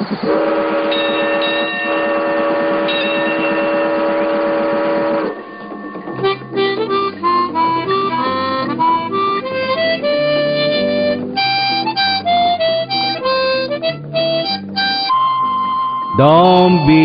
డాంబీ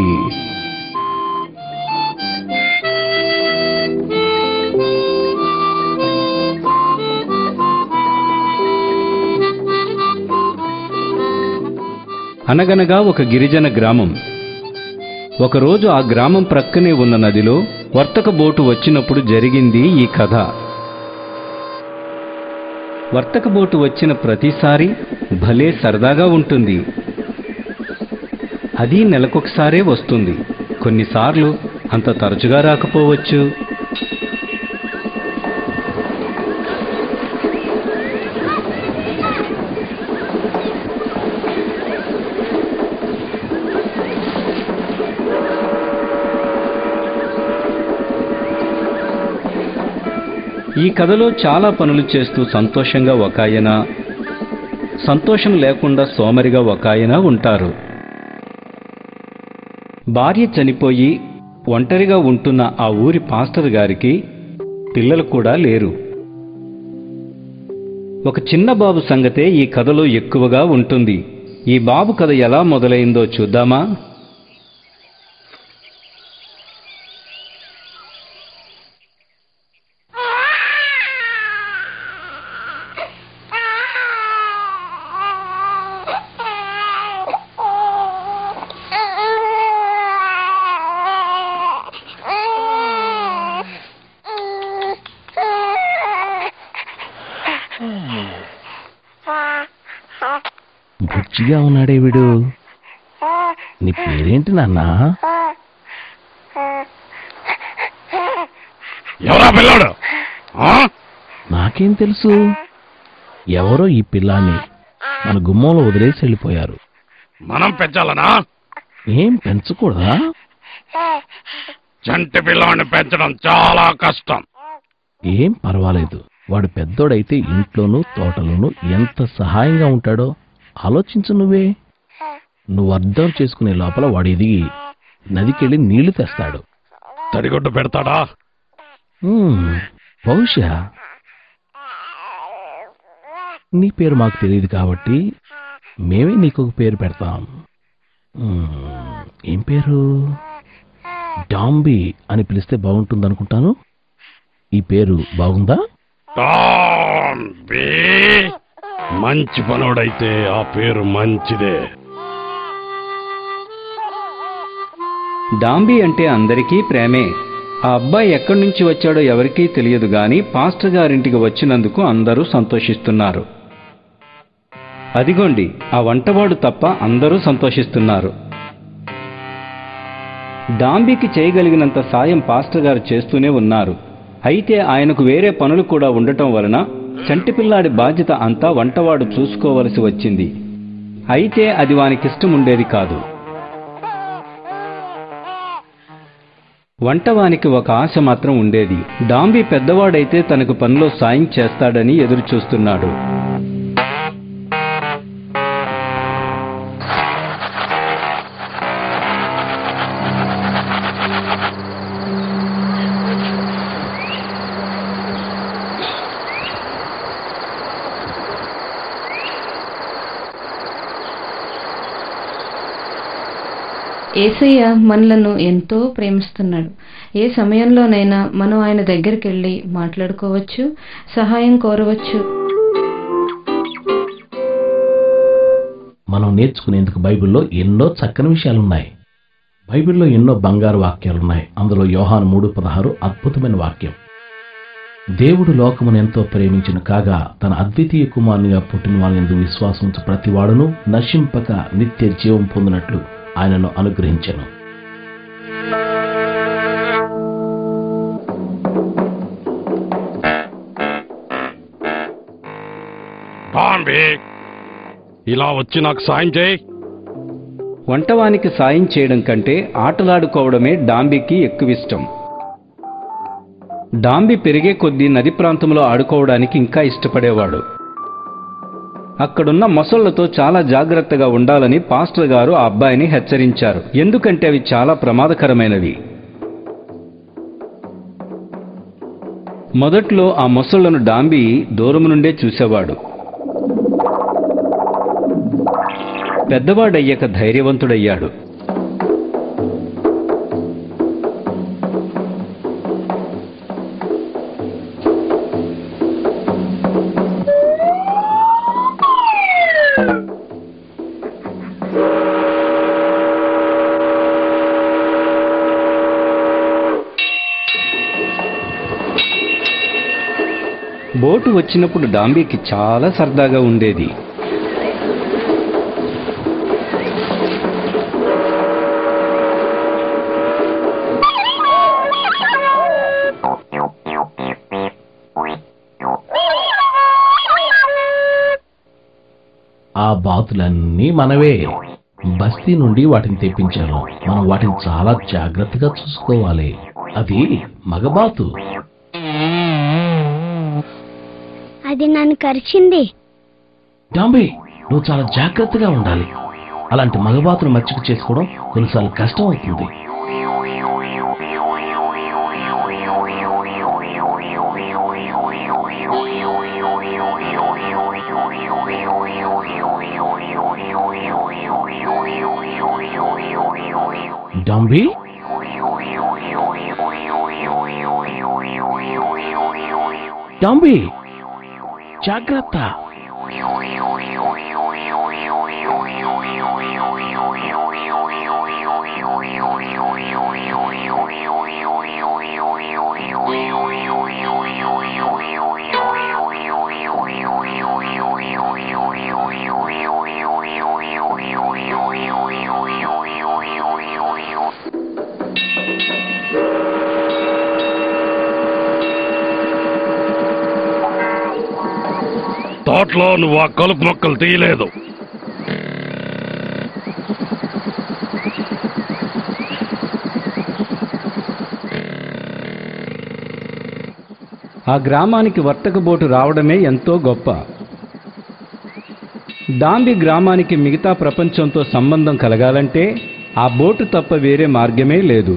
అనగనగా ఒక గిరిజన గ్రామం ఒకరోజు ఆ గ్రామం ప్రక్కనే ఉన్న నదిలో వర్తక బోటు వచ్చినప్పుడు జరిగింది ఈ కథ వర్తక బోటు వచ్చిన ప్రతిసారి భలే సరదాగా ఉంటుంది అది నెలకొకసారే వస్తుంది కొన్నిసార్లు అంత తరచుగా రాకపోవచ్చు ఈ కథలో చాలా పనులు చేస్తూ సంతోషంగా ఒక ఆయన సంతోషం లేకుండా సోమరిగా ఒక ఆయన ఉంటారు భార్య చనిపోయి ఒంటరిగా ఉంటున్న ఆ ఊరి పాస్టర్ గారికి పిల్లలు కూడా లేరు ఒక చిన్న బాబు సంగతే ఈ కథలో ఎక్కువగా ఉంటుంది ఈ బాబు కథ ఎలా మొదలైందో చూద్దామా బుచ్చిగా ఉన్నాడే వీడు నీ పేరేంటి నాన్నా ఎవరా పిల్లాడు ఆ? నాకేం తెలుసు ఎవరో ఈ పిల్లాన్ని మన గుమ్మంలో వదిలేసి వెళ్ళిపోయారు మనం పెంచాలనా ఏం పెంచకూడదా చంటి పిల్లాడిని పెంచడం చాలా కష్టం ఏం పర్వాలేదు వాడు పెద్దోడైతే ఇంట్లోనూ తోటలోనూ ఎంత సహాయంగా ఉంటాడో ఆలోచించు నువ్వే నువ్వు అర్థం చేసుకునే లోపల వాడు ఎదిగి నదికెళ్ళి నీళ్లు తెస్తాడు తడిగొడ్డు పెడతాడా హ్మ్, బహుశా నీ పేరు మాకు తెలియదు కాబట్టి మేమే నీకు ఒక పేరు పెడతాం హ్మ్, ఏం పేరు డాంబీ అని పిలిస్తే బాగుంటుంది అనుకుంటాను ఈ పేరు బాగుందా టాంబీ. మంచి పనుడైతే ఆ పేరు మంచిదే డాంబీ అంటే అందరికీ ప్రేమే ఆ అబ్బాయి ఎక్కడి నుంచి వచ్చాడో ఎవరికీ తెలియదు గాని పాస్టర్ గారింటికి వచ్చినందుకు అందరూ సంతోషిస్తున్నారు అదిగోండి ఆ వంటవాడు తప్ప అందరూ సంతోషిస్తున్నారు డాంబీకి చేయగలిగినంత సాయం పాస్టర్ గారు చేస్తూనే ఉన్నారు అయితే ఆయనకు వేరే పనులు కూడా ఉండటం వలన చంటిపిల్లాడి బాధ్యత అంతా వంటవాడు చూసుకోవలసి వచ్చింది అయితే అది వానికిష్టం ఉండేది కాదు వంటవానికి ఒక ఆశ మాత్రం ఉండేది డాంబీ పెద్దవాడైతే తనకు పనిలో సాయం చేస్తాడని ఎదురు చూస్తున్నాడు ఏసయ్య మనలను ఎంతో ప్రేమిస్తున్నాడు ఏ సమయంలోనైనా మనం ఆయన దగ్గరికి వెళ్ళి మాట్లాడుకోవచ్చు సహాయం కోరవచ్చు మనం నేర్చుకునేందుకు బైబిల్లో ఎన్నో చక్కని విషయాలున్నాయి బైబిల్లో ఎన్నో బంగారు వాక్యాలున్నాయి అందులో యోహాను మూడు పదహారు అద్భుతమైన వాక్యం దేవుడు లోకమును ఎంతో ప్రేమించిన కాగా తన అద్వితీయ కుమారునిగా పుట్టిన వాళ్ళందు విశ్వాసం ఉంచు ప్రతి వాడును నశింపక నిత్య జీవం పొందినట్లు ఆయనను అనుగ్రహించను టాంబీ ఇలా వచ్చి నాకు సాయం చేయి వంటవానికి సాయం చేయడం కంటే ఆటలాడుకోవడమే డాంబీకి ఎక్కువ ఇష్టం డాంబీ పెరిగే కొద్దీ నది ప్రాంతంలో ఆడుకోవడానికి ఇంకా ఇష్టపడేవాడు అక్కడున్న మొసళ్లతో చాలా జాగ్రత్తగా ఉండాలని పాస్టర్ గారు ఆ అబ్బాయిని హెచ్చరించారు ఎందుకంటే అవి చాలా ప్రమాదకరమైనవి మొదట్లో ఆ మొసళ్లను డాంబి దూరం నుండే చూసేవాడు పెద్దవాడయ్యాక ధైర్యవంతుడయ్యాడు బోటు వచ్చినప్పుడు డాంబీకి చాలా సరదాగా ఉండేది ఆ బాతులన్నీ మనవే బస్తీ నుండి వాటిని తెప్పించాను మనం వాటిని చాలా జాగ్రత్తగా చూసుకోవాలి అది మగబాతు అది నన్ను కరిచింది డాంబే నువ్వు చాలా జాగ్రత్తగా ఉండాలి అలాంటి మగబాతును మచ్చిక చేసుకోవడం కొన్నిసార్లు కష్టం అవుతుంది డాంబీ డాంబీ జాగ్రత్త తోటలో నువ్వు ఆ కలుపు మొక్కలు తీయలేదు ఆ గ్రామానికి వర్తక బోటు రావడమే ఎంతో గొప్ప డాంబి గ్రామానికి మిగతా ప్రపంచంతో సంబంధం కలగాలంటే ఆ బోటు తప్ప వేరే మార్గమే లేదు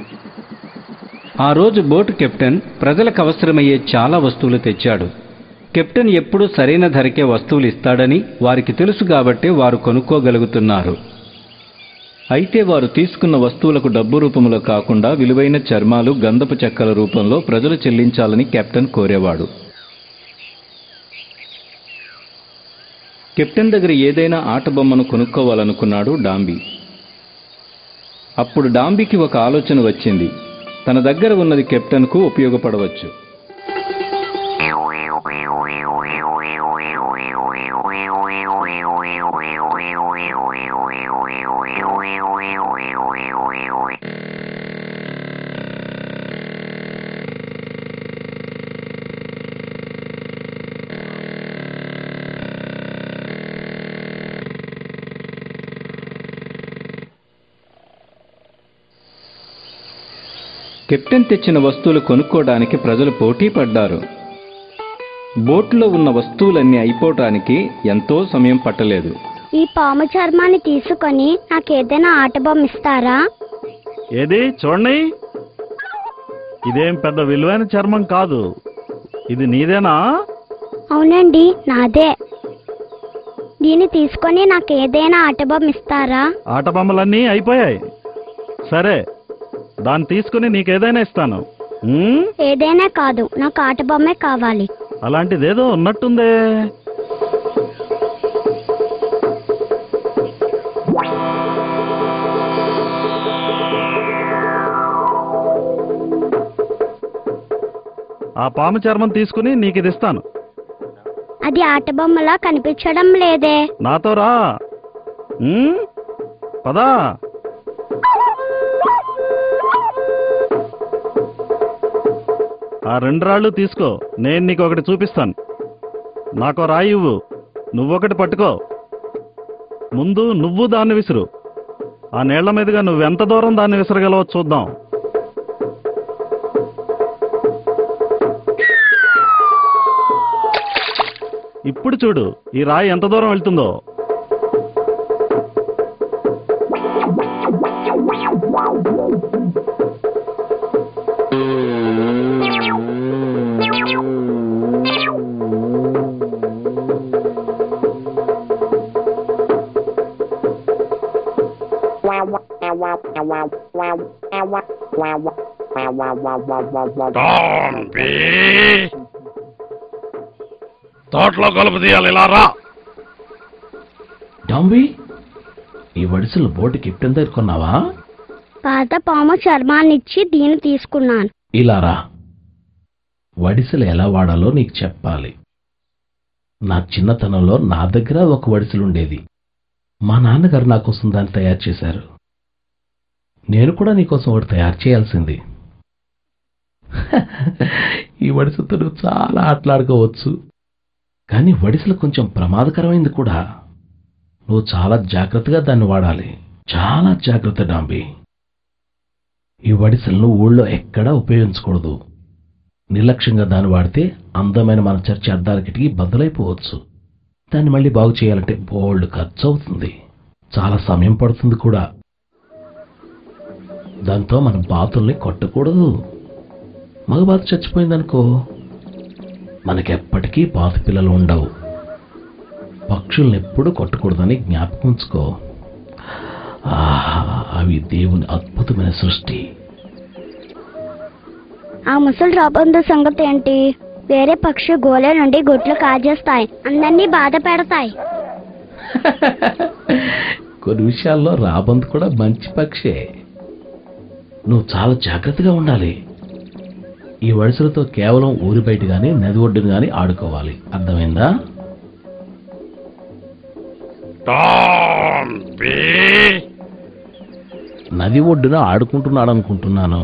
ఆ రోజు బోటు కెప్టెన్ ప్రజలకు అవసరమయ్యే చాలా వస్తువులు తెచ్చాడు కెప్టెన్ ఎప్పుడూ సరైన ధరకే వస్తువులు ఇస్తాడని వారికి తెలుసు కాబట్టే వారు కొనుక్కోగలుగుతున్నారు అయితే వారు తీసుకున్న వస్తువులకు డబ్బు రూపంలో కాకుండా విలువైన చర్మాలు గంధపు చెక్కల రూపంలో ప్రజలు చెల్లించాలని కెప్టెన్ కోరేవాడు కెప్టెన్ దగ్గర ఏదైనా ఆట బొమ్మను కొనుక్కోవాలనుకున్నాడు డాంబీ అప్పుడు డాంబీకి ఒక ఆలోచన వచ్చింది తన దగ్గర ఉన్నది కెప్టెన్కు ఉపయోగపడవచ్చు కెప్టెన్ తెచ్చిన వస్తువులు కొనుక్కోవడానికి ప్రజలు పోటీ పడ్డారు బోట్లో ఉన్న వస్తువులన్నీ అయిపోవటానికి ఎంతో సమయం పట్టలేదు ఈ పాము చర్మాన్ని తీసుకొని నాకు ఏదైనా ఆట బొమ్మ ఇస్తారా ఏది చూడండి ఇదేం పెద్ద విలువైన చర్మం కాదు ఇది నీదేనా అవునండి నాదే దీన్ని తీసుకొని నాకు ఏదైనా ఆట బొమ్మ ఇస్తారా ఆట బొమ్మలన్నీ అయిపోయాయి సరే దాన్ని తీసుకుని నీకేదైనా ఇస్తాను ఉమ్, ఏదైనా కాదు నాకు ఆట బొమ్మే కావాలి అలాంటిదేదో ఉన్నట్టుందే ఆ పాము చర్మం తీసుకుని నీకు ఇది ఇస్తాను అది ఆట బొమ్మలా కనిపించడం లేదే నాతో రా ఉమ్, పదా ఆ రెండు రాళ్ళు తీసుకో నేను నీకు ఒకటి చూపిస్తాను నాకో రాయి ఇవ్వు నువ్వొకటి పట్టుకో ముందు నువ్వు దాన్ని విసురు ఆ నీళ్ల మీదుగా నువ్వెంత దూరం దాన్ని విసరగలవో చూద్దాం ఇప్పుడు చూడు ఈ రాయి ఎంత దూరం వెళ్తుందో టాంబీ తోటలో కలుపు తీయాలి ఇలా రా డాంబీ ఈ వడిసెలు బోటు కెప్టెన్ దగ్గర కొన్నావా పాత పాము చర్మాన్నిచ్చి దీన్ని తీసుకున్నాను ఇలా రా వడిసెలు ఎలా వాడాలో నీకు చెప్పాలి నా చిన్నతనంలో నా దగ్గర ఒక వడిసెలు ఉండేది మా నాన్నగారు నా కోసం దాన్ని తయారు చేశారు నేను కూడా నీకోసం ఒకటి తయారు చేయాల్సింది ఈ వడిసెలతో నువ్వు చాలా ఆటలాడుకోవచ్చు కానీ వడిసెలు కొంచెం ప్రమాదకరమైంది కూడా నువ్వు చాలా జాగ్రత్తగా దాన్ని వాడాలి చాలా జాగ్రత్త డాంబీ ఈ వడిసెలను ఊళ్ళో ఎక్కడా ఉపయోగించకూడదు నిర్లక్ష్యంగా దాన్ని వాడితే అందమైన మన చర్చి అద్దాలకిటికి బద్దలైపోవచ్చు దాన్ని మళ్ళీ బాగు చేయాలంటే బోల్డ్ ఖర్చు అవుతుంది చాలా సమయం పడుతుంది కూడా దాంతో మన బాతుల్ని కొట్టకూడదు మగబాతు చచ్చిపోయిందనుకో మనకెప్పటికీ బాతు పిల్లలు ఉండవు పక్షుల్ని ఎప్పుడూ కొట్టకూడదని జ్ఞాపకం ఉంచుకో ఆహా, అవి దేవుని అద్భుతమైన సృష్టి ఆ ముసలి రాబందు సంగతి ఏంటి వేరే పక్షి గోలే నుండి గుట్లు కాజేస్తాయి అందరినీ బాధ పెడతాయి కొన్ని విషయాల్లో రాబందు కూడా మంచి పక్షే నువ్వు చాలా జాగ్రత్తగా ఉండాలి ఈ వడిసలతో కేవలం ఊరి బయట గాని నది ఒడ్డును గాని ఆడుకోవాలి అర్థమైందా టాంబీ నది ఒడ్డున ఆడుకుంటున్నాడు అనుకుంటున్నాను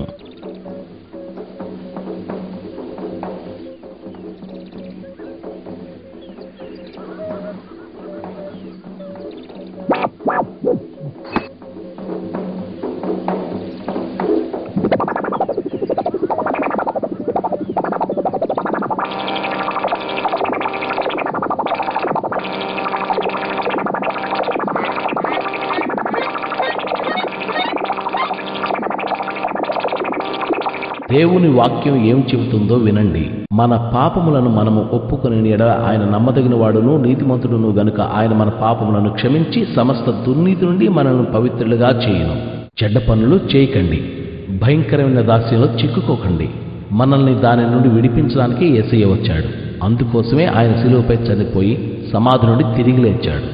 దేవుని వాక్యం ఏం చెబుతుందో వినండి మన పాపములను మనము ఒప్పుకొని ఎడల ఆయన నమ్మదగిన వాడును నీతిమంతుడును గనుక ఆయన మన పాపములను క్షమించి సమస్త దుర్నీతి నుండి మనల్ని పవిత్రులుగా చేయును చెడ్డ పనులు చేయకండి భయంకరమైన దాస్యంలో చిక్కుకోకండి మనల్ని దాని నుండి విడిపించడానికి ఏసయ్య వచ్చాడు అందుకోసమే ఆయన శిలువపై చనిపోయి సమాధి నుండి తిరిగి లేచాడు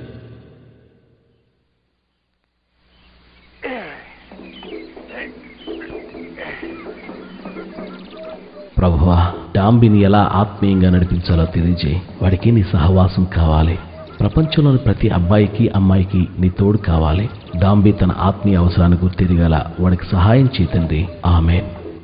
ప్రభువా డాంబిని ఎలా ఆత్మీయంగా నడిపించాలో తెలియజేయి వాడికి నీ సహవాసం కావాలి ప్రపంచంలోని ప్రతి అబ్బాయికి అమ్మాయికి నీ తోడు కావాలి డాంబి తన ఆత్మీయ అవసరాన్ని గుర్తిరగల వాడికి సహాయం చేతండి ఆమె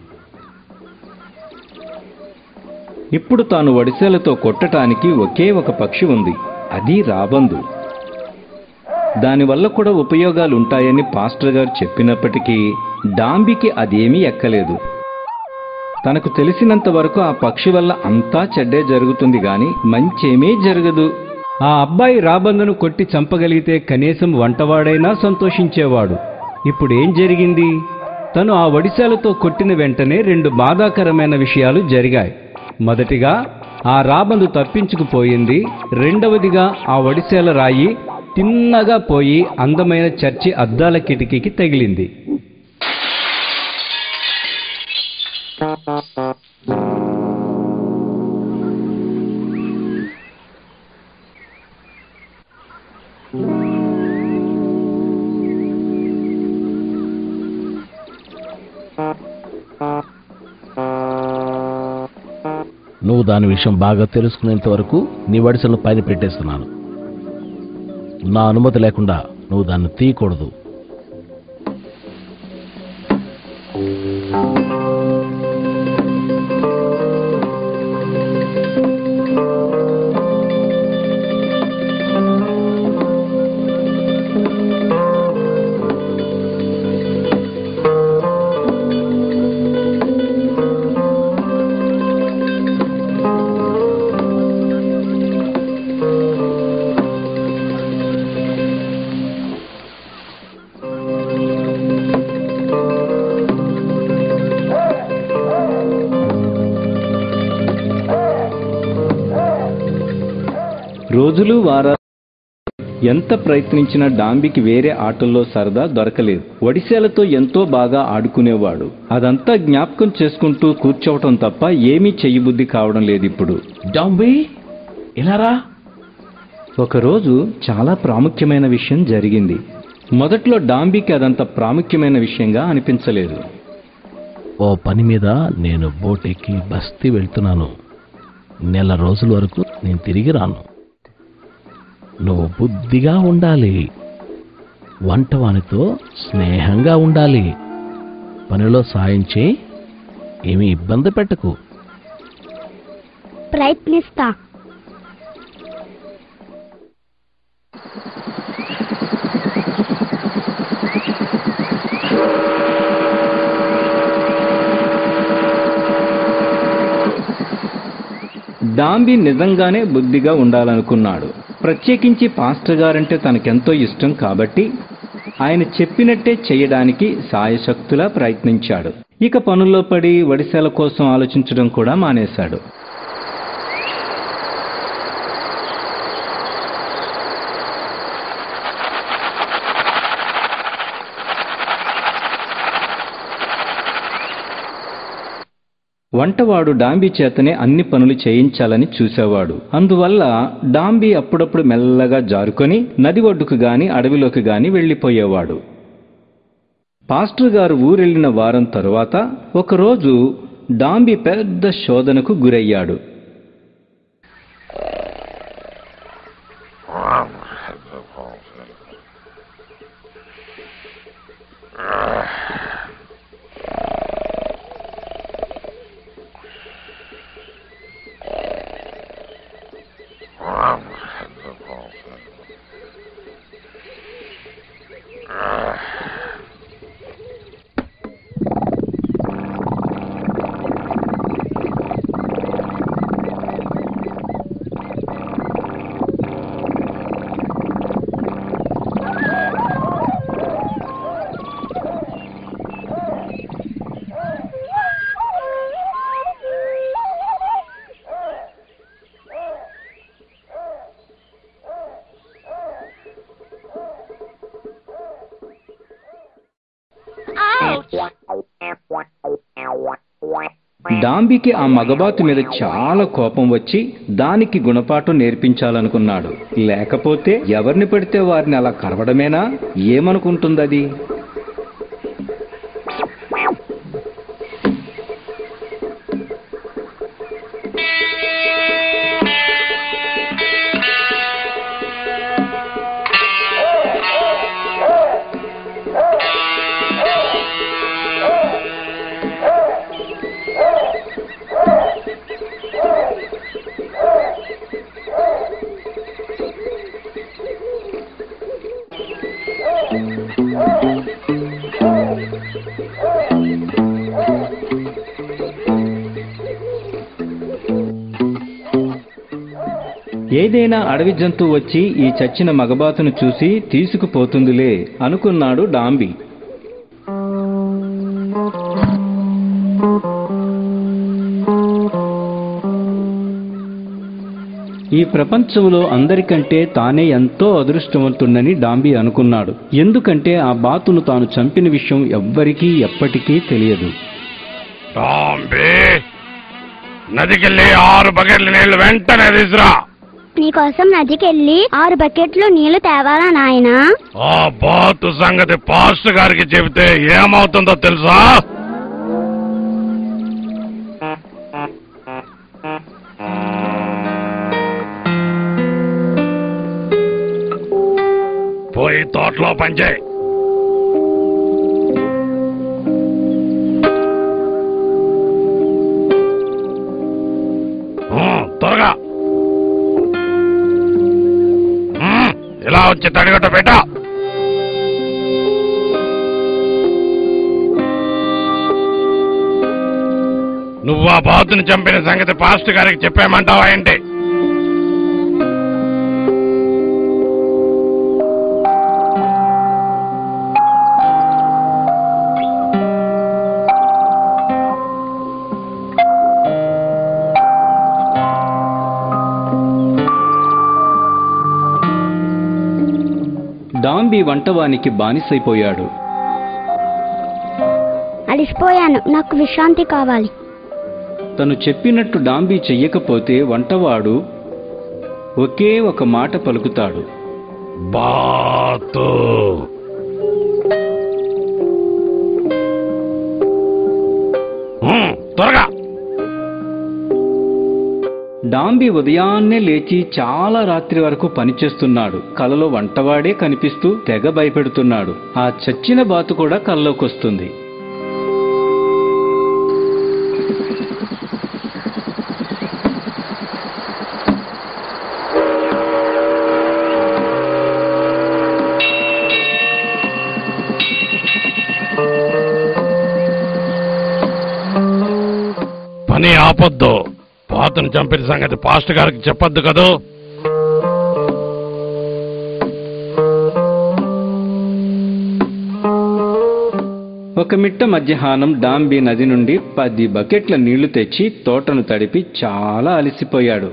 ఇప్పుడు తాను వడిసెలతో కొట్టటానికి ఒకే ఒక పక్షి ఉంది అది రాబందు దానివల్ల కూడా ఉపయోగాలు ఉంటాయని పాస్టర్ గారు చెప్పినప్పటికీ డాంబికి అదేమీ ఎక్కలేదు తనకు తెలిసినంత వరకు ఆ పక్షి వల్ల అంతా చెడ్డే జరుగుతుంది గాని మంచేమీ జరగదు ఆ అబ్బాయి రాబందును కొట్టి చంపగలిగితే కనీసం వంటవాడైనా సంతోషించేవాడు ఇప్పుడేం జరిగింది తను ఆ వడిశాలతో కొట్టిన వెంటనే రెండు బాధాకరమైన విషయాలు జరిగాయి మొదటిగా ఆ రాబందు తప్పించుకుపోయింది రెండవదిగా ఆ వడిశాల రాయి తిన్నగా పోయి అందమైన చర్చి అద్దాల కిటికీకి తగిలింది నువ్వు దాని విషయం బాగా తెలుసుకునేంత వరకు నీ వడిసలను పైన పెట్టేస్తున్నాను నా అనుమతి లేకుండా నువ్వు దాన్ని తీయకూడదు రోజులు వారాలు ఎంత ప్రయత్నించినా డాంబికి వేరే ఆటల్లో సరదా దొరకలేదు ఒడిశాలతో ఎంతో బాగా ఆడుకునేవాడు అదంతా జ్ఞాపకం చేసుకుంటూ కూర్చోవటం తప్ప ఏమీ చెయ్యబుద్ధి కావడం లేదు ఇప్పుడు డాంబీ ఇలా రా ఒకరోజు చాలా ప్రాముఖ్యమైన విషయం జరిగింది మొదట్లో డాంబీకి అదంత ప్రాముఖ్యమైన విషయంగా అనిపించలేదు ఓ పని మీద నేను బోట్ ఎక్కి బస్తీ వెళ్తున్నాను నెల రోజుల వరకు నేను తిరిగి రాను నువ్వు బుద్ధిగా ఉండాలి వంటవానితో స్నేహంగా ఉండాలి పనిలో సాయం చేయి ఏమీ ఇబ్బంది పెట్టకు ప్రయత్నిస్తా డాంబీ నిజంగానే బుద్ధిగా ఉండాలనుకున్నాడు ప్రత్యేకించి పాస్టర్ గారంటే తనకెంతో ఇష్టం కాబట్టి ఆయన చెప్పినట్టే చేయడానికి సాయశక్తులా ప్రయత్నించాడు ఇక పనుల్లో పడి వడిసెల కోసం ఆలోచించడం కూడా మానేశాడు వంటవాడు డాంబీ చేతనే అన్ని పనులు చేయించాలని చూసేవాడు అందువల్ల డాంబీ అప్పుడప్పుడు మెల్లగా జారుకొని నది ఒడ్డుకు గాని అడవిలోకి గాని వెళ్ళిపోయేవాడు పాస్టర్ గారు ఊరెళ్ళిన వారం తరువాత ఒకరోజు డాంబీ పెద్ద శోధనకు గురయ్యాడు డాంబీకి ఆ మగబాతు మీద చాలా కోపం వచ్చి దానికి గుణపాఠం నేర్పించాలనుకున్నాడు లేకపోతే ఎవరిని పడితే వారిని అలా కరవడమేనా ఏమనుకుంటుందది ఏదైనా అడవి జంతువు వచ్చి ఈ చచ్చిన మగబాతును చూసి తీసుకుపోతుందిలే అనుకున్నాడు డాంబీ ఈ ప్రపంచంలో అందరికంటే తానే ఎంతో అదృష్టవంతుడని డాంబీ అనుకున్నాడు ఎందుకంటే ఆ బాతును తాను చంపిన విషయం ఎవ్వరికీ ఎప్పటికీ తెలియదు టాంబే నదికెళ్ళి ఆరు బకెట్ల నీళ్లు వెంటనే తీసురా నీకోసం నదికి వెళ్ళి ఆరు బకెట్లు నీళ్లు తేవాలా నాయనా ఆ బాతు సంగతి పాస్టర్ గారికి చెబితే ఏమవుతుందో తెలుసా పోయి తోటలో పనిచేయి ఆ, త్వరగా మ్మ్, ఇలా వచ్చి తడిగొట్ట పెట్టా నువ్వు ఆ బాతుని చంపిన సంగతి పాస్టర్ గారికి చెప్పామంటావా ఏంటి డాంబీ వంటవానికి బానిసైపోయాడు అలిసిపోయాను నాకు విశ్రాంతి కావాలి తను చెప్పినట్టు డాంబీ చెయ్యకపోతే వంటవాడు ఒకే ఒక మాట పలుకుతాడు బాతు హ్మ్, త్వరగా డాంబీ ఉదయాన్నే లేచి చాలా రాత్రి వరకు పనిచేస్తున్నాడు కలలో వంటవాడే కనిపిస్తూ తెగ భయపెడుతున్నాడు ఆ చచ్చిన బాతు కూడా కల్లోకొస్తుంది పని ఆపొద్దు పాతను చంపిన సంగతి పాస్టర్ గారికి చెప్పొద్దు కదూ ఒక మిట్ట మధ్యాహ్నం డాంబీ నది నుండి పది బకెట్ల నీళ్లు తెచ్చి తోటను తడిపి చాలా అలసిపోయాడు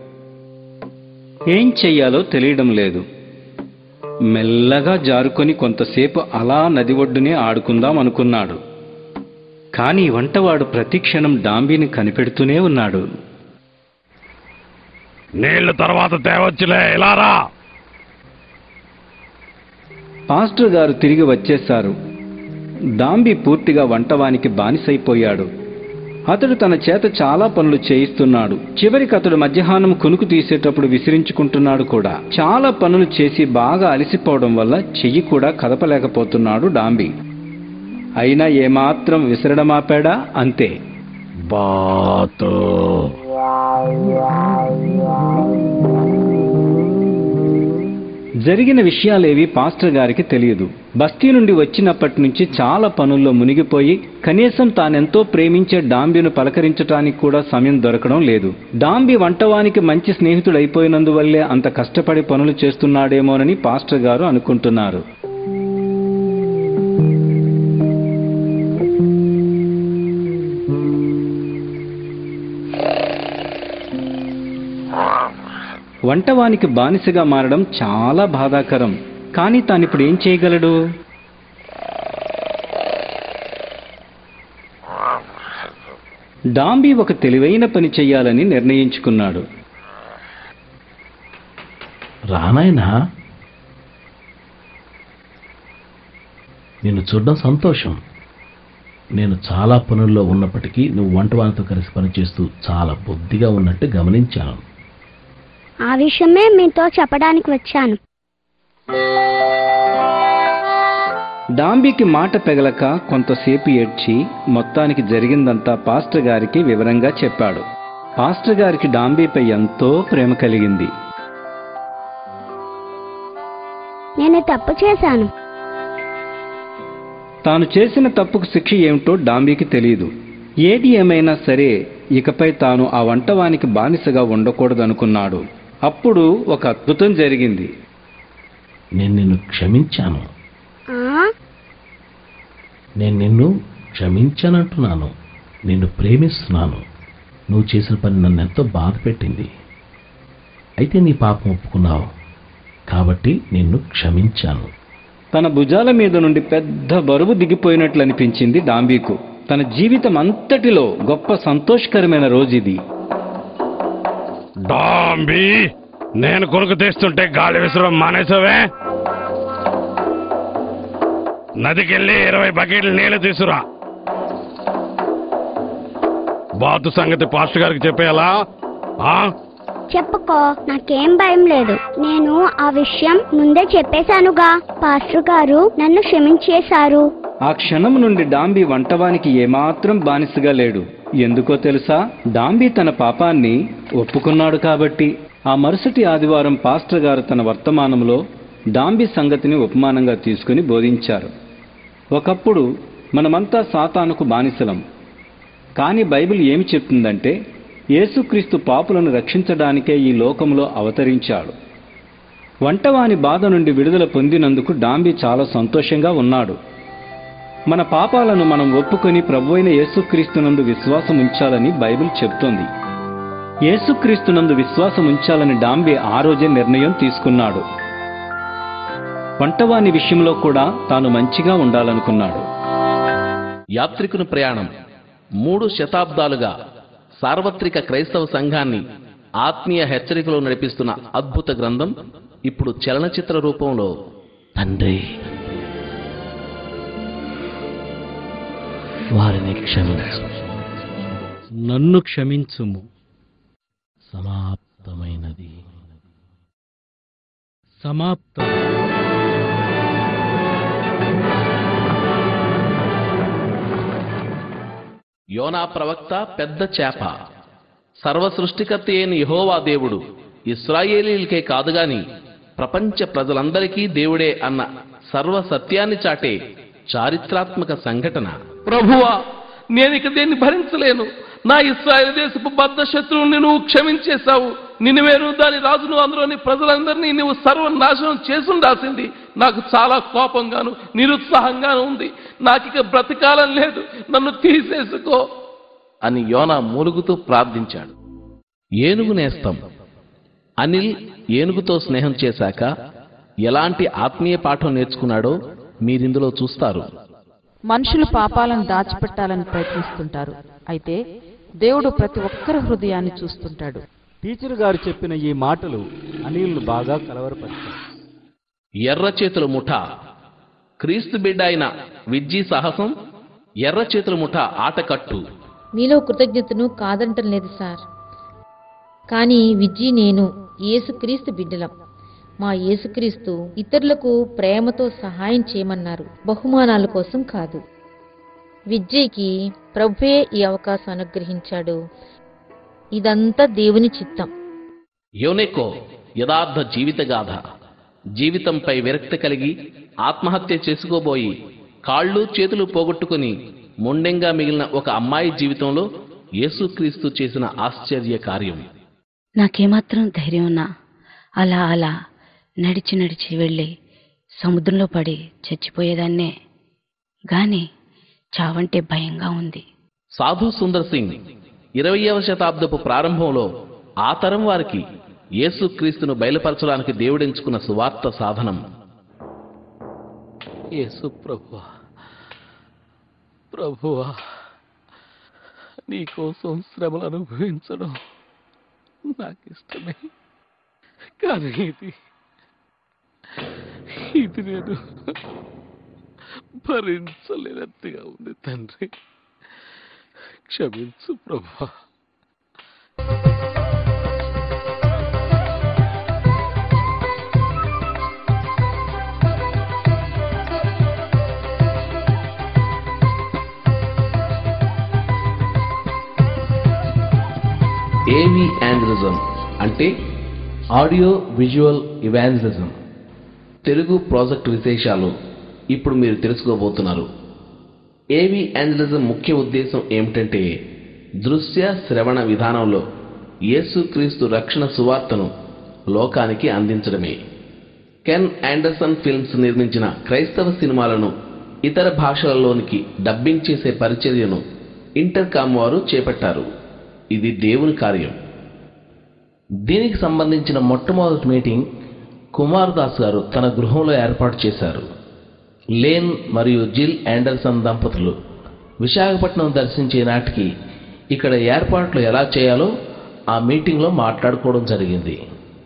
ఏం చెయ్యాలో తెలియడం లేదు మెల్లగా జారుకొని కొంతసేపు అలా నది ఒడ్డునే ఆడుకుందాం అనుకున్నాడు కానీ వంటవాడు ప్రతిక్షణం డాంబీని కనిపెడుతూనే ఉన్నాడు నీళ్లు తర్వాత తేవచ్చులే ఇలా రా పాస్టర్ గారు తిరిగి వచ్చేశారు డాంబీ పూర్తిగా వంటవానికి బానిసైపోయాడు అతడు తన చేత చాలా పనులు చేయిస్తున్నాడు చివరికి అతడు మధ్యాహ్నం కునుకు తీసేటప్పుడు విసిరించుకుంటున్నాడు కూడా చాలా పనులు చేసి బాగా అలసిపోవడం వల్ల చెయ్యి కూడా కదపలేకపోతున్నాడు డాంబీ అయినా ఏమాత్రం విసరడమాపాడా అంతే బాతు జరిగిన విషయాలేవి పాస్టర్ గారికి తెలియదు బస్తీ నుండి వచ్చినప్పటి నుంచి చాలా పనుల్లో మునిగిపోయి కనీసం తానెంతో ప్రేమించే డాంబీను పలకరించటానికి కూడా సమయం దొరకడం లేదు డాంబీ వంటవానికి మంచి స్నేహితుడైపోయినందువల్లే అంత కష్టపడి పనులు చేస్తున్నాడేమోనని పాస్టర్ గారు అనుకుంటున్నారు వంటవానికి బానిసగా మారడం చాలా బాధాకరం కానీ తానిప్పుడు ఏం చేయగలడు డాంబీ ఒక తెలివైన పని చెయ్యాలని నిర్ణయించుకున్నాడు రానాయనా నిన్ను చూడడం సంతోషం నేను చాలా పనుల్లో ఉన్నప్పటికీ నువ్వు వంటవానితో కలిసి పనిచేస్తూ చాలా బుద్ధిగా ఉన్నట్టు గమనించాను ఆ విషయమే మీతో చెప్పడానికి వచ్చాను డాంబీకి మాట పెగలక కొంతసేపు ఏడ్చి మొత్తానికి జరిగిందంతా పాస్టర్ గారికి వివరంగా చెప్పాడు పాస్టర్ గారికి డాంబీపై ఎంతో ప్రేమ కలిగింది నేను తప్పు చేశాను తాను చేసిన తప్పుకు శిక్ష ఏమిటో డాంబీకి తెలియదు ఏది ఏమైనా సరే ఇకపై తాను ఆ వంటవానికి బానిసగా ఉండకూడదనుకున్నాడు అప్పుడు ఒక అద్భుతం జరిగింది నేను నిన్ను క్షమించాను ఆ నేను నిన్ను క్షమించానంటున్నాను నిన్ను ప్రేమిస్తున్నాను నువ్వు చేసిన పని నన్ను ఎంతో బాధ పెట్టింది అయితే నీ పాపం ఒప్పుకున్నావు కాబట్టి నిన్ను క్షమించాను తన భుజాల మీద నుండి పెద్ద బరువు దిగిపోయినట్లు అనిపించింది డాంబీకు తన జీవితం అంతటిలో గొప్ప సంతోషకరమైన రోజు ఇది డాంబీ నేను కొనుక్కు తీస్తుంటే గాలి విసరడం మానేసావే నదికెళ్ళి ఇరవై బకెట్లు నీళ్లు తీసురా బాతు సంగతి పాస్టర్ గారికి చెప్పేయాలా ఆ? చెప్పుకో నాకేం భయం లేదు నేను ఆ విషయం ముందే చెప్పేశానుగా పాస్టర్ గారు నన్ను క్షమించేశారు ఆ క్షణం నుండి డాంబీ వంటవానికి ఏమాత్రం బానిసగా లేడు ఎందుకో తెలుసా డాంబీ తన పాపాన్ని ఒప్పుకున్నాడు కాబట్టి ఆ మరుసటి ఆదివారం పాస్టర్ గారు తన వర్తమానంలో డాంబీ సంగతిని ఉపమానంగా తీసుకుని బోధించారు ఒకప్పుడు మనమంతా సాతానుకు బానిసలం కానీ బైబిల్ ఏమి చెప్తుందంటే యేసుక్రీస్తు పాపులను రక్షించడానికే ఈ లోకంలో అవతరించాడు వంటవాని బాధ నుండి విడుదల పొందినందుకు డాంబీ చాలా సంతోషంగా ఉన్నాడు మన పాపాలను మనం ఒప్పుకొని ప్రభువైన యేసుక్రీస్తునందు విశ్వాసం ఉంచాలని బైబిల్ చెప్తోంది యేసుక్రీస్తునందు విశ్వాసం ఉంచాలని డాంబే ఆ రోజే నిర్ణయం తీసుకున్నాడు వంటవాని విషయంలో కూడా తాను మంచిగా ఉండాలనుకున్నాడు యాత్రికుని ప్రయాణం మూడు శతాబ్దాలుగా సార్వత్రిక క్రైస్తవ సంఘాన్ని ఆత్మీయ హెచ్చరికలో నడిపిస్తున్న అద్భుత గ్రంథం ఇప్పుడు చలనచిత్ర రూపంలో తండ్రి వారిని క్షమించు నన్ను క్షమించుము సమాప్తమైనది సమాప్తం యోనా ప్రవక్త పెద్ద చేప సర్వ సృష్టికర్త అయిన యెహోవా దేవుడు ఇస్రాయేలీలకే కాదుగాని ప్రపంచ ప్రజలందరికీ దేవుడే అన్న సర్వ సత్యాన్ని చాటే చారిత్రాత్మక సంఘటన ప్రభువా నేను ఇక దేన్ని భరించలేను నా ఇస్రాయేల్ దేశపు బద్ద శత్రువుని నువ్వు క్షమించేశావు నిన్నువేరు దాని రాజును అందులోని ప్రజలందరినీ నువ్వు సర్వనాశనం చేసుండాల్సింది నాకు చాలా కోపంగాను నిరుత్సాహంగాను ఉంది నాకిక బ్రతకాలం లేదు నన్ను తీసేసుకో అని యోనా మూలుగుతూ ప్రార్థించాడు ఏనుగు నేస్తం అనిల్ ఏనుగుతో స్నేహం చేశాక ఎలాంటి ఆత్మీయ పాఠం నేర్చుకున్నాడో మీరిందులో చూస్తారు మనుషులు పాపాలను దాచిపెట్టాలని ప్రయత్నిస్తుంటారు అయితే దేవుడు ప్రతి ఒక్కరి హృదయాన్ని చూస్తుంటాడు టీచర్ గారు చెప్పిన ఈ మాటలు అనిల్ను బాగా కలవరపరిచాయి ఎర్ర చేతుల ముఠ క్రీస్తు బిడ్డ అయిన విజ్జి సాహసం ఎర్ర చేతుల ముఠ ఆటకట్టు మీలో కృతజ్ఞతను కాదంటం లేదు సార్ కానీ విజ్జి నేను యేసుక్రీస్తు బిడ్డలం మా యేసుక్రీస్తు ఇతరులకు ప్రేమతో సహాయం చేయమన్నారు బహుమానాల కోసం కాదు విజ్జయ్కి ప్రభువే ఈ అవకాశం అనుగ్రహించాడు ఇదంతా దేవుని చిత్తం యోనెకో యథార్థ జీవిత గాథ జీవితంపై విరక్తి కలిగి ఆత్మహత్య చేసుకోబోయి కాళ్ళు చేతులు పోగొట్టుకుని మొండెంగా మిగిలిన ఒక అమ్మాయి జీవితంలో యేసుక్రీస్తు చేసిన ఆశ్చర్య కార్యం నాకేమాత్రం ధైర్యం ఉన్నా అలా అలా నడిచి నడిచి వెళ్ళి సముద్రంలో పడి చచ్చిపోయేదాన్నే గాని చావంటే భయంగా ఉంది సాధు సుందర్ సింగ్ ఇరవయవ శతాబ్దపు ప్రారంభంలో ఆ తరం వారికి యేసుక్రీస్తును బయలుపరచడానికి దేవుడెంచుకున్న సువార్త సాధనం యేసు ప్రభువా ప్రభువా నీకోసం శ్రమలు అనుభవించడం నాకు ఇష్టమే కానీ ఇది ఇది నేను భరించలేనట్టుగా ఉంది తండ్రి క్షమించు ప్రభా ఏవి యాంజలిజం అంటే audio visual evangelism Telugu project విశేషాలు ఇప్పుడు మీరు తెలుసుకోబోతున్నారు ఏవి యాంజలిజం ముఖ్య ఉద్దేశం ఏమిటంటే దృశ్య శ్రవణ విధానంలో యేసుక్రీస్తు రక్షణ సువార్తను లోకానికి అందించడమే కెన్ ఆండర్సన్ ఫిల్మ్స్ నిర్మించిన క్రైస్తవ సినిమాలను ఇతర భాషలలోనికి డబ్బింగ్ చేసే పరిచర్యను ఇంటర్కామ్ వారు చేపట్టారు ఇది దేవుని కార్యం దీనికి సంబంధించిన మొట్టమొదటి మీటింగ్ కుమార్ దాస్ గారు తన గృహంలో ఏర్పాటు చేశారు లేన్ మరియు జిల్ ఆండర్సన్ దంపతులు విశాఖపట్నం దర్శించే నాటికి ఇక్కడ ఏర్పాట్లు ఎలా చేయాలో ఆ మీటింగ్లో మాట్లాడుకోవడం జరిగింది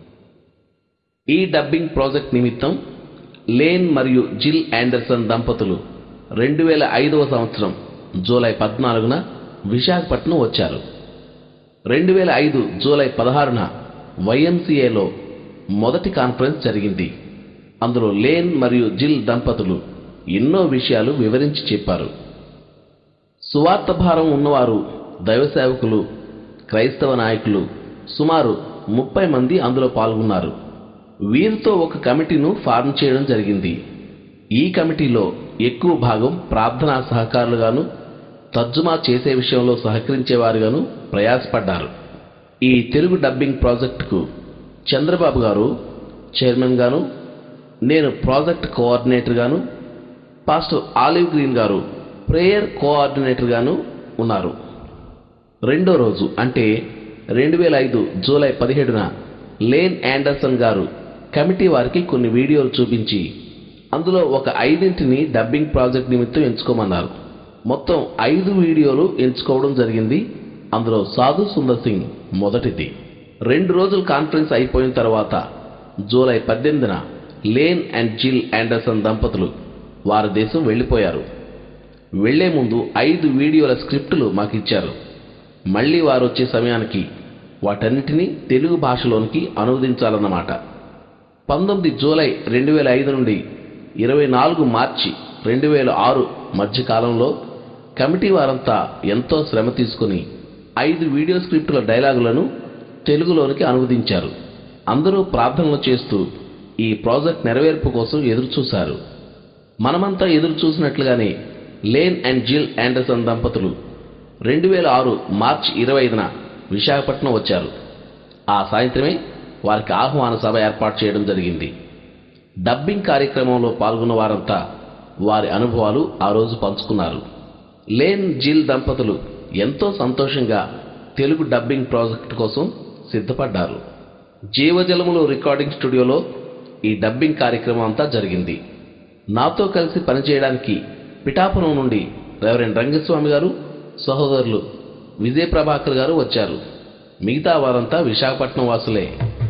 ఈ డబ్బింగ్ ప్రాజెక్ట్ నిమిత్తం లేన్ మరియు జిల్ ఆండర్సన్ దంపతులు రెండు వేల ఐదవ సంవత్సరం జూలై పద్నాలుగున విశాఖపట్నం వచ్చారు రెండు వేల ఐదు జూలై పదహారున వైఎంసీఏలో మొదటి కాన్ఫరెన్స్ జరిగింది అందులో లేన్ మరియు జిల్ దంపతులు ఎన్నో విషయాలు వివరించి చెప్పారు సువార్త భారం ఉన్నవారు దైవ సేవకులు క్రైస్తవ నాయకులు సుమారు ముప్పై మంది అందులో పాల్గొన్నారు వీరితో ఒక కమిటీను ఫార్మ్ చేయడం జరిగింది ఈ కమిటీలో ఎక్కువ భాగం ప్రార్థనా సహకారులుగాను తర్జుమా చేసే విషయంలో సహకరించేవారుగాను ప్రయాసపడ్డారు ఈ తెలుగు డబ్బింగ్ ప్రాజెక్టుకు చంద్రబాబు గారు చైర్మన్ గాను నేను ప్రాజెక్ట్ కోఆర్డినేటర్ గాను పాస్టర్ ఆలివ్ గ్రీన్ గారు ప్రేయర్ కోఆర్డినేటర్ గాను ఉన్నారు రెండో రోజు అంటే రెండు వేల ఐదు జూలై పదిహేడున లేన్ యాండర్సన్ గారు కమిటీ వారికి కొన్ని వీడియోలు చూపించి అందులో ఒక ఐదింటిని డబ్బింగ్ ప్రాజెక్ట్ నిమిత్తం ఎంచుకోమన్నారు మొత్తం ఐదు వీడియోలు ఎంచుకోవడం జరిగింది అందులో సాధు సుందర్ సింగ్ మొదటిది రెండు రోజుల కాన్ఫరెన్స్ అయిపోయిన తర్వాత జూలై పద్దెనిమిదిన లేన్ అండ్ జిల్ ఆండర్సన్ దంపతులు వారి దేశం వెళ్ళిపోయారు వెళ్లే ముందు ఐదు వీడియోల స్క్రిప్టులు మాకు ఇచ్చారు మళ్ళీ వారు వచ్చే సమయానికి వాటన్నిటినీ తెలుగు భాషలోనికి అనువదించాలన్నమాట పంతొమ్మిది జూలై రెండు వేల ఐదు నుండి ఇరవై నాలుగు మార్చి రెండు వేల ఆరు మధ్య కాలంలో కమిటీ వారంతా ఎంతో శ్రమ తీసుకుని ఐదు వీడియో స్క్రిప్టుల డైలాగులను తెలుగులోనికి అనువదించారు అందరూ ప్రార్థనలు చేస్తూ ఈ ప్రాజెక్ట్ నెరవేర్పు కోసం ఎదురుచూశారు మనమంతా ఎదురు చూసినట్లుగానే లేన్ అండ్ జిల్ ఆండర్సన్ దంపతులు రెండు వేల ఆరు మార్చి ఇరవై ఐదున విశాఖపట్నం వచ్చారు ఆ సాయంత్రమే వారికి ఆహ్వాన సభ ఏర్పాటు చేయడం జరిగింది డబ్బింగ్ కార్యక్రమంలో పాల్గొన్న వారంతా వారి అనుభవాలు ఆ రోజు పంచుకున్నారు లేన్ జిల్ దంపతులు ఎంతో సంతోషంగా తెలుగు డబ్బింగ్ ప్రాజెక్ట్ కోసం సిద్ధపడ్డారు జీవజలములు రికార్డింగ్ స్టూడియోలో ఈ డబ్బింగ్ కార్యక్రమం అంతా జరిగింది నాతో కలిసి పనిచేయడానికి పిఠాపురం నుండి రెవరెండ్ రంగస్వామి గారు సహోదరులు విజయ ప్రభాకర్ గారు వచ్చారు మిగతా వారంతా విశాఖపట్నం వాసులే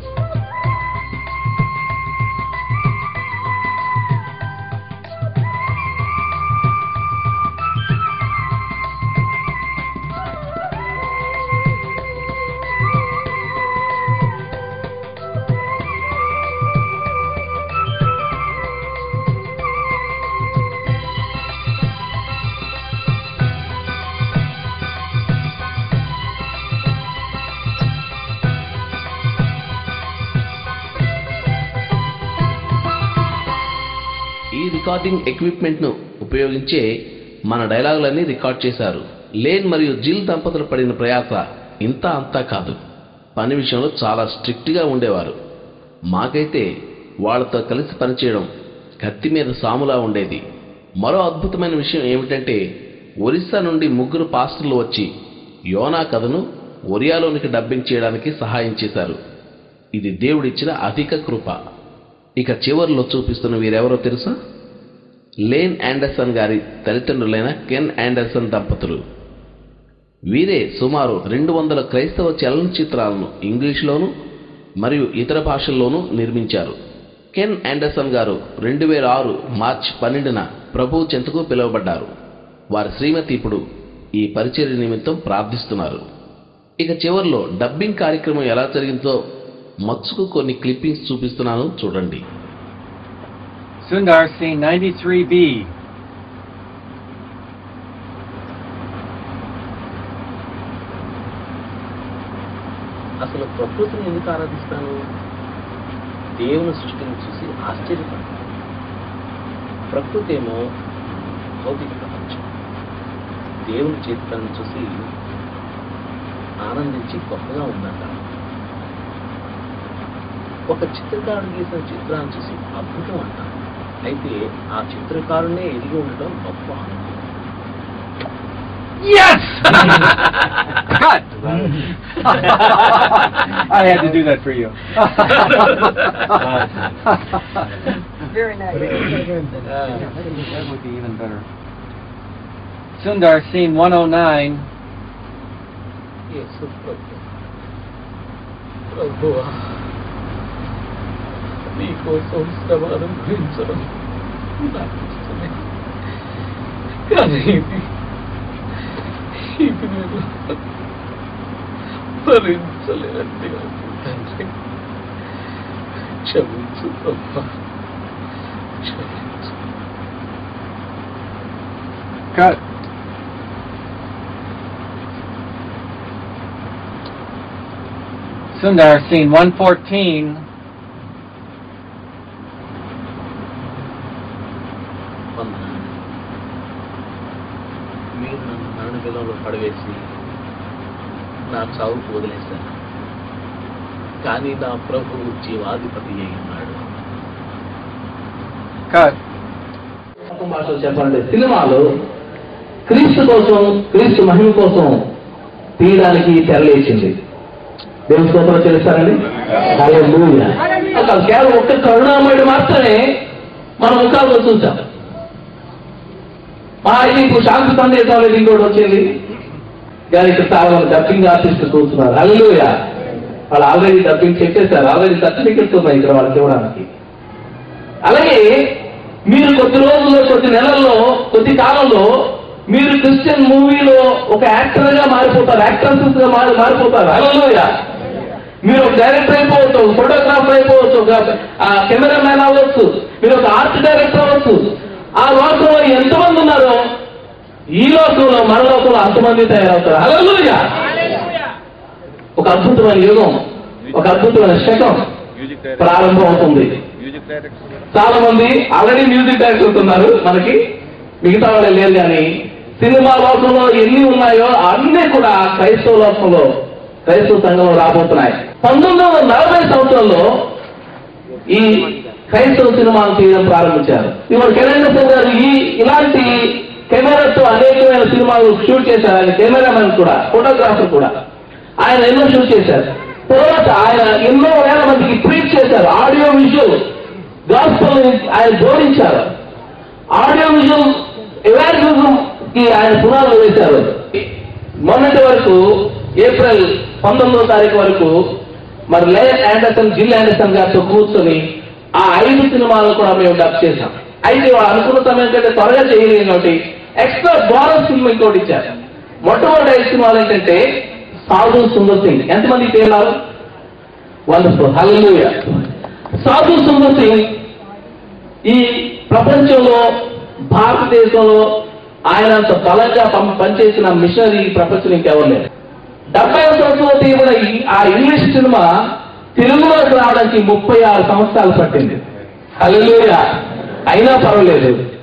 ఈ రికార్డింగ్ ఎక్విప్మెంట్ను ఉపయోగించే మన డైలాగులన్నీ రికార్డ్ చేశారు లేన్ మరియు జిల్ దంపతులు పడిన ప్రయాస ఇంత అంతా కాదు పని విషయంలో చాలా స్ట్రిక్ట్గా ఉండేవారు మాకైతే వాళ్ళతో కలిసి పనిచేయడం కత్తి మీద సాములా ఉండేది మరో అద్భుతమైన విషయం ఏమిటంటే ఒరిస్సా నుండి ముగ్గురు పాస్టర్లు వచ్చి యోనా కథను ఒరియాలోనికి డబ్బింగ్ చేయడానికి సహాయం చేశారు ఇది దేవుడిచ్చిన అధిక కృప ఇక చివర్లో చూపిస్తున్న వీరెవరో తెలుసా లేన్ ఆండర్సన్ గారి తల్లిదండ్రులైన కెన్ ఆండర్సన్ దంపతులు వీరే సుమారు రెండు వందల క్రైస్తవ చలనచిత్రాలను ఇంగ్లీష్లోను మరియు ఇతర భాషల్లోనూ నిర్మించారు కెన్ ఆండర్సన్ గారు రెండు వేల ఆరు మార్చి పన్నెండున ప్రభు చెంతకు పిలువబడ్డారు వారి శ్రీమతి ఇప్పుడు ఈ పరిచర్య నిమిత్తం ప్రార్థిస్తున్నారు ఇక చివర్లో డబ్బింగ్ కార్యక్రమం ఎలా జరిగిందో మచ్చుకు కొన్ని క్లిప్పింగ్స్ చూపిస్తున్నాను చూడండి Sundar scene 93B. అసలు ప్రకృతిని ఎందుకు ఆరాధిస్తాను దేవుని సృష్టిని చూసి ఆశ్చర్యపడతాను ప్రకృతి ఏమో భౌతిక ప్రపంచం దేవుని చేతులను చూసి ఆనందించి గొప్పగా ఉందంటాను ఒక చిత్రకారుడు గీసిన చిత్రాన్ని చూసి అద్భుతం అంటాను అయితే ఆ చిత్రకారునే ఎదిగి ఉండటం గొప్ప ఆనందం Yes! Cut! I had to do that for you. Very nice. that would be even better. Sundar scene 109. యేసు ప్రభు ప్రభువా నీకోసం శ్రమ అనుభవించడం నాకు ఇష్టమే కానీ ఇది ఇది నేను భరించలేనండి తండ్రి క్షమించు ప్రభా క్షమించు Cut. Sundar scene 114. వందనాలు మీరు నన్ను మరణ బిలంలో పడవేసి నా చావుకు వదిలేశారు కానీ నా ప్రభు జీవాధిపతి అయి ఉన్నాడు Cut. భాషలో చెప్పండి సినిమాలు క్రీస్తు కోసం క్రీస్తు మహిమ కోసం తీయడానికి తెరలేసింది దేవుని స్తోత్రం చేస్తారండి హల్లెలూయా. అసలు కేవలం ఒక్క కరుణామయుడు మాత్రమే మన ముఖాల్లో చూసాం మా ఇది ఇప్పుడు శాంతి సందేశాలు ఇంకోటి వచ్చింది కానీ ఇక్కడ చాలా మంది డబ్బింగ్ ఆర్టిస్టులు కూర్చున్నారు అల్లుయ వాళ్ళు ఆల్రెడీ డబ్బింగ్ చెప్పేశారు ఆల్రెడీ సర్టిఫికెట్స్ ఉన్నాయి ఇక్కడ వాళ్ళకి ఇవ్వడానికి అలాగే మీరు కొద్ది రోజుల్లో కొద్ది నెలల్లో కొద్ది కాలంలో మీరు క్రిస్టియన్ మూవీలో ఒక యాక్టర్ గా మారిపోతారు యాక్ట్రసెస్ గా మారి మారిపోతారు అలలోయ మీరు ఒక డైరెక్టర్ అయిపోవచ్చు ఒక ఫోటోగ్రాఫర్ అయిపోవచ్చు ఒక కెమెరామ్యాన్ అవ్వచ్చు మీరు ఒక ఆర్ట్ డైరెక్టర్ అవ్వచ్చు ఆ లోకంలో ఎంతమంది ఉన్నారో ఈ లోకంలో మన లోకంలో అంతమంది తయారవుతారు అలలోయ ఒక అద్భుతమైన యుగం ఒక అద్భుతమైన శకం ప్రారంభం అవుతుంది చాలా మంది ఆల్రెడీ మ్యూజిక్ డైరెక్టర్స్ ఉన్నారు మనకి మిగతా వాళ్ళు లేరు కానీ సినిమా లోకంలో ఎన్ని ఉన్నాయో అన్నీ కూడా క్రైస్తవ లోకంలో క్రైస్తవ సంఘంలో రాబోతున్నాయి పంతొమ్మిది వందల నలభై సంవత్సరంలో ఈ క్రైస్తవ సినిమాలు తీయడం ప్రారంభించారు ఇవాళ కెనెండర్ గారు ఈ ఇలాంటి కెమెరాతో అనేకమైన సినిమాలు షూట్ చేశారు ఆయన కెమెరామెన్ కూడా ఫోటోగ్రాఫర్ కూడా ఆయన ఎన్నో షూట్ చేశారు తర్వాత ఆయన ఎన్నో వేల మందికి ప్రీచ్ చేశారు ఆడియో విజువల్ గాస్పల్ ఆయన జోడించారు ఆడియో విజువల్ ఎవాల్యూజం కి ఆయన పునాదులు వేశారు మొన్నటి వరకు ఏప్రిల్ పంతొమ్మిదో తారీఖు వరకు మరి లే ఆండర్సన్ జిల్ ఆండర్సన్ గారితో కూర్చొని ఆ ఐదు సినిమాలు కూడా మేము డబ్ చేశాం అయితే వాళ్ళు అనుకున్న సమయం కంటే త్వరగా చేయలేని ఒకటి ఎక్స్ట్రా బోనస్ సినిమా ఇంకోటి ఇచ్చారు మొట్టమొదటి ఐదు సినిమాలు ఏంటంటే సాధు సుందర్ సింగ్ ఎంతమంది పేర్లారు వండర్ఫుల్ హల్లెలూయ సాధు సుందర్ సింగ్ ఈ ప్రపంచంలో భారతదేశంలో ఆయన అంత బలంగా పం- పనిచేసిన మిషనరీ ఈ ప్రపంచం ఇంకెవరు లేరు డెబ్బై సంవత్సరంలో తీయబడిన ఈ- ఆ ఇంగ్లీష్ సినిమా తెలుగులోకి రావడానికి ముప్పై ఆరు సంవత్సరాలు పట్టింది హల్లెలూయ అయినా పర్వాలేదు